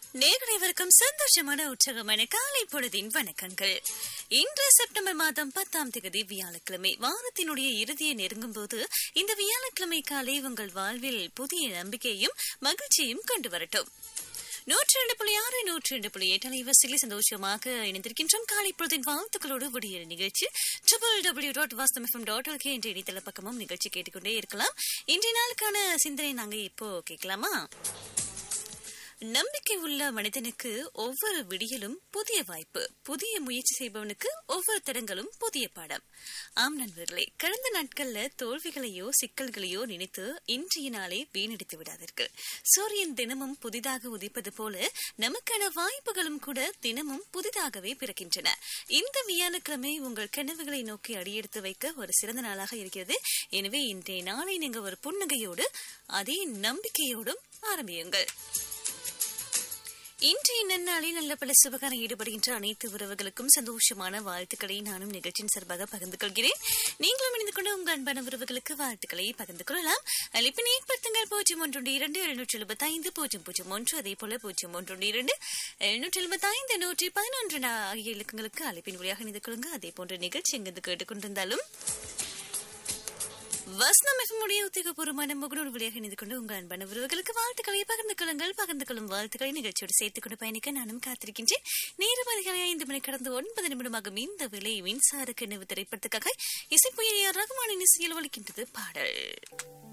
நேரடிவருக்கும் சந்தோஷமான உற்சாகமான காலை பொழுதின் வணக்கங்கள் இன்று செப்டம்பர் மாதம் பத்தாம் தேதி வியாழக்கிழமை வாரத்தினுடைய இறுதியை நெருங்கும் போது இந்த வியாழக்கிழமை காலை உங்கள் வாழ்வில் புதிய நம்பிக்கையும் மகிழ்ச்சியும் கொண்டு வரட்டும் நூற்றி ரெண்டு புள்ளி ஆறு நூற்றி ரெண்டு புள்ளி எட்டு அலைவரிசையில் சந்தோஷமாக இணைந்திருக்கின்றோம் காலை பொழுதின் வாழ்த்துக்களோடு விடிய நிகழ்ச்சி ட்ரிபிள் டபிள்யூ டாட் வாஸ்தம் எஃப்எம் டாட் எல்கே என்ற இணையதள பக்கமும் நிகழ்ச்சி கேட்டுக்கொண்டே இருக்கலாம் இன்றைய நாளுக்கான சிந்தனை நாங்க இப்போ கேட்கலாமா நம்பிக்கை உள்ள மனிதனுக்கு ஒவ்வொரு விடியலும் புதிய வாய்ப்பு புதிய முயற்சி செய்பவனுக்கு ஒவ்வொரு தடங்களும் புதிய பாடம் ஆம் நண்பர்களே கடந்த நாட்கள்ல தோல்விகளையோ சிக்கல்களையோ நினைத்து இன்றைய நாளை வீணடித்து விடாதீர்கள் சூரியன் தினமும் புதிதாக உதிப்பது போல நமக்கான வாய்ப்புகளும் கூட தினமும் புதிதாகவே பிறக்கின்றன இந்த வியாழக்கிழமை உங்கள் கனவுகளை நோக்கி அடியெடுத்து வைக்க ஒரு சிறந்த நாளாக இருக்கிறது எனவே இன்றைய நாளை நீங்க ஒரு புன்னகையோடு அதே நம்பிக்கையோடும் ஆரம்பியுங்கள் இன்றைய நன்னாளில் நல்ல பல சுபகாரம் ஈடுபடுகின்ற அனைத்து உறவுகளுக்கும் சந்தோஷமான வாழ்த்துக்களை நானும் நிகழ்ச்சியின் சார்பாக பகிர்ந்து கொள்கிறேன் நீங்களும் இணைந்து கொண்டு உங்கள் அன்பான உறவுகளுக்கு வாழ்த்துக்களை பகிர்ந்து கொள்ளலாம் அழைப்பினை ஏற்படுத்துங்கள் பூஜ்ஜியம் ஒன்று இரண்டு எழுநூற்றி எழுபத்தி ஐந்து பூஜ்ஜியம் பூஜ்ஜியம் ஒன்று அதே போல பூஜ்ஜியம் ஒன்று இரண்டு எழுநூற்றி எழுபத்தி ஐந்து நூற்றி பதினொன்று ஆகிய இலக்கங்களுக்கு அழைப்பின் வழியாக இணைந்து கொள்ளுங்க அதே போன்ற நிகழ்ச்சி எங்கிருந்து கேட்டுக்கொண்டிருந்தாலும் வசனம் எஃப்எம்முடைய உத்தியோகபூர்வமான முகநூல் வழியாக இணைந்து கொண்டு உங்கள் அன்பான உறவுகளுக்கு வாழ்த்துக்களை பகிர்ந்து கொள்ளுங்கள் பகிர்ந்து கொள்ளும் வாழ்த்துக்களை நிகழ்ச்சியோடு சேர்த்துக் கொண்டு பயணிக்க நானும் காத்திருக்கின்றேன் நேரம் அதிகாலை ஐந்து மணி கடந்து ஒன்பது நிமிடமாகும் இந்த விலை மின்சார கிணவு திரைப்படத்துக்காக இசைப்புயலியார் ரகுமானின் இசையில் ஒலிக்கின்றது பாடல்